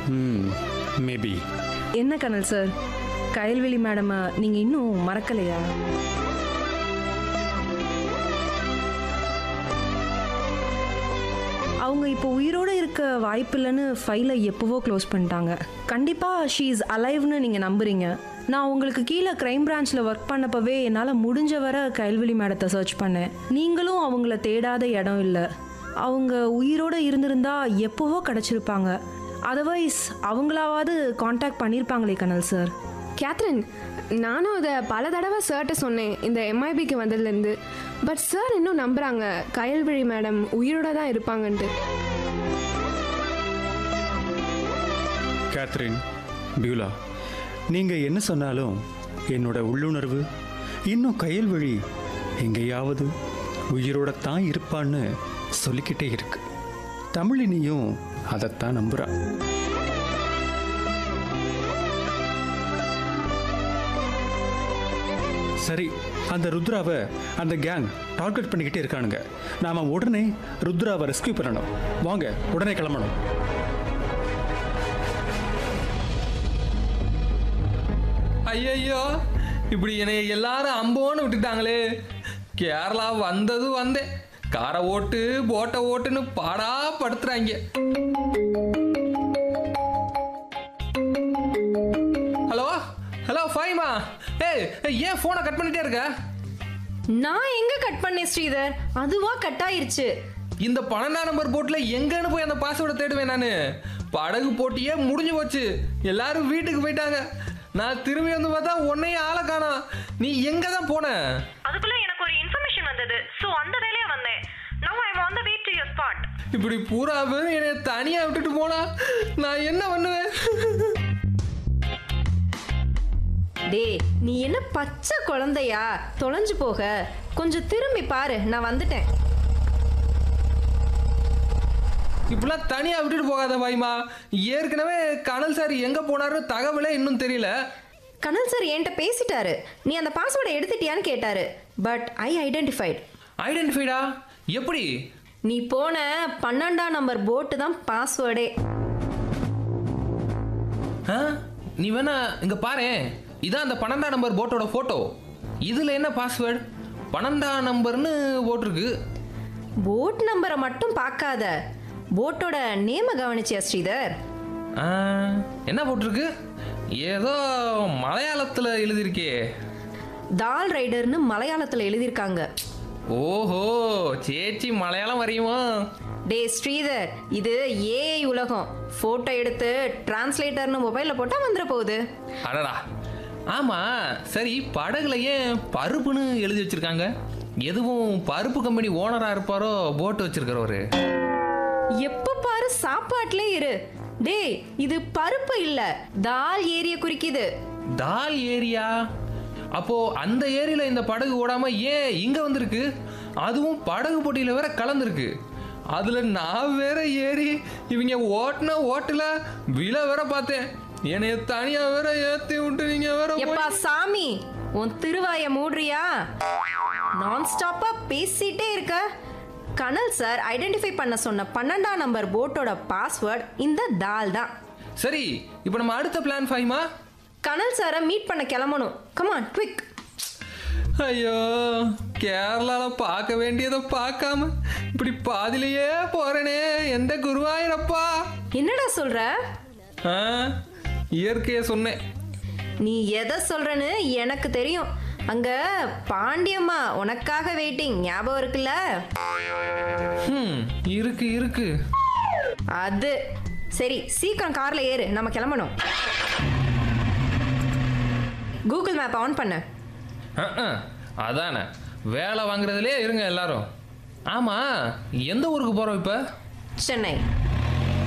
ம் மேபி என்ன கனல் சார் கயல்வெளி மேடமை நீங்கள் இன்னும் மறக்கலையா அவங்க இப்போ உயிரோடு இருக்க வாய்ப்பில்லைன்னு ஃபைலை எப்போவோ க்ளோஸ் பண்ணிட்டாங்க கண்டிப்பாக ஷீ இஸ் அலைவ்னு நீங்கள் நம்புறீங்க நான் உங்களுக்கு கீழே க்ரைம் பிரான்ச்சில் ஒர்க் பண்ணப்பவே என்னால் முடிஞ்ச வரை கயல்வெளி மேடத்தை சர்ச் பண்ணேன் நீங்களும் அவங்கள தேடாத இடம் இல்லை அவங்க உயிரோடு இருந்திருந்தா எப்போவோ கிடச்சிருப்பாங்க அதர்வைஸ் அவங்களாவது காண்டாக்ட் பண்ணியிருப்பாங்களே கனல் சார் கேத்ரின் நானும் அதை பல தடவை சார்ட்ட சொன்னேன் இந்த எம்ஐபிக்கு வந்ததுலேருந்து பட் சார் இன்னும் நம்புகிறாங்க கயல்விழி மேடம் உயிரோட தான் இருப்பாங்கன்ட்டு கேத்ரின் பியூலா நீங்கள் என்ன சொன்னாலும் என்னோட உள்ளுணர்வு இன்னும் கையல் வழி எங்கேயாவது உயிரோட தான் இருப்பான்னு சொல்லிக்கிட்டே இருக்கு தமிழினியும் அதைத்தான் நம்புறா சரி அந்த ருத்ராவை அந்த கேங் டார்கெட் பண்ணிக்கிட்டே இருக்கானுங்க நாம உடனே ருத்ராவை ரெஸ்கியூ பண்ணணும் வாங்க உடனே கிளம்பணும் ஐயையோ இப்படி என்னை எல்லாரும் அம்போன்னு விட்டுட்டாங்களே கேரளா வந்தது வந்தேன் காரை ஓட்டு போட்டை ஓட்டுன்னு பாடா படுத்துறாங்க ஹலோ ஹலோ ஃபைமா ஏய் ஏய், ஏன் ஃபோனை கட் பண்ணிட்டே இருக்க நான் எங்க கட் பண்ணேன் ஸ்ரீதர் அதுவா கட் ஆயிருச்சு இந்த பன்னெண்டாம் நம்பர் போட்டில் எங்கன்னு போய் அந்த பாஸ்வேர்டை தேடுவேன் நான் படகு போட்டியே முடிஞ்சு போச்சு எல்லாரும் வீட்டுக்கு போயிட்டாங்க நான் திரும்பி வந்து பார்த்தா உன்னையும் ஆளை காணோம் நீ எங்க தான் போன அதுக்குள்ள எனக்கு ஒரு இன்ஃபர்மேஷன் வந்தது சோ அந்த வேலையா வந்தேன் now I on the way to your spot இப்படி பூரா பேர் என்னை தனியா விட்டுட்டு போனா நான் என்ன பண்ணுவேன் டேய் நீ என்ன பச்சை குழந்தையா தொலைஞ்சு போக கொஞ்சம் திரும்பி பாரு நான் வந்துட்டேன் இப்படிலாம் தனியா விட்டுட்டு போகாத பாய்மா ஏற்கனவே கனல் சார் எங்க போனாருன்னு தகவலே இன்னும் தெரியல கனல் சார் என்கிட்ட பேசிட்டாரு நீ அந்த பாஸ்வேர்டை எடுத்துட்டியான்னு கேட்டாரு பட் ஐ ஐடென்டிஃபைட் ஐடென்டிஃபைடா எப்படி நீ போன பன்னெண்டாம் நம்பர் போட்டு தான் பாஸ்வேர்டே ஆ? நீ வேணா இங்க பாரு இதான் அந்த பன்னெண்டாம் நம்பர் போட்டோட போட்டோ இதுல என்ன பாஸ்வேர்டு பன்னெண்டாம் நம்பர்னு போட்டிருக்கு போட் நம்பரை மட்டும் பார்க்காத போட்டோட நேம கவனிச்சியா ஸ்ரீதர் ஆ, என்ன போட்டிருக்கு ஏதோ மலையாளத்துல எழுதியிருக்கே தால் ரைடர்னு மலையாளத்தில் எழுதியிருக்காங்க ஓஹோ சேச்சி மலையாளம் வரையுமா டே ஸ்ரீதர் இது ஏஐ உலகம் ஃபோட்டோ எடுத்து டிரான்ஸ்லேட்டர்னு மொபைலில் போட்டால் வந்துட போகுது அடடா ஆமா சரி படகுல ஏன் பருப்புன்னு எழுதி வச்சிருக்காங்க எதுவும் பருப்பு கம்பெனி ஓனரா இருப்பாரோ போட்டு வச்சிருக்கிறவரு எப்போ பாரு சாப்பாட்டிலே இரு டேய் இது பருப்பு இல்ல தால் ஏரிய குறிக்குது தால் ஏரியா அப்போ அந்த ஏரியில இந்த படகு ஓடாம ஏன் இங்க வந்திருக்கு அதுவும் படகு போட்டியில வேற கலந்துருக்கு அதுல நான் வேற ஏறி இவங்க ஓட்டுன ஓட்டுல விலை வேற பார்த்தேன் என்னைய தனியா வேற ஏத்தி விட்டு நீங்க வேற போய்- எப்பா சாமி உன் திருவாய மூடுறியா நான் ஸ்டாப்பா பேசிட்டே இருக்க கனல் சார் ஐடென்டிஃபை பண்ண சொன்ன பன்னெண்டாம் நம்பர் போட்டோட பாஸ்வேர்ட் இந்த தால் தான் சரி இப்போ நம்ம அடுத்த பிளான் ஃபைமா கனல் சாரை மீட் பண்ண கிளம்பணும் கமான் குவிக் ஐயோ கேரளால பார்க்க வேண்டியதை பார்க்காம இப்படி பாதியிலேயே போறேனே எந்த குருவாயிரப்பா என்னடா சொல்ற ஆ, இயற்கையை சொன்னேன் நீ எதை சொல்றன்னு எனக்கு தெரியும் அங்க பாண்டியம்மா உனக்காக வெயிட்டிங் ஞாபகம் இருக்குல்ல ம் இருக்கு இருக்கு அது சரி சீக்கிரம் கார்ல ஏறு நம்ம கிளம்பணும் கூகுள் மேப் ஆன் பண்ண அஹ், அஹ், அதானே வேலை வாங்குறதுலே இருங்க எல்லாரும் ஆமா எந்த ஊருக்கு போறோம் இப்ப சென்னை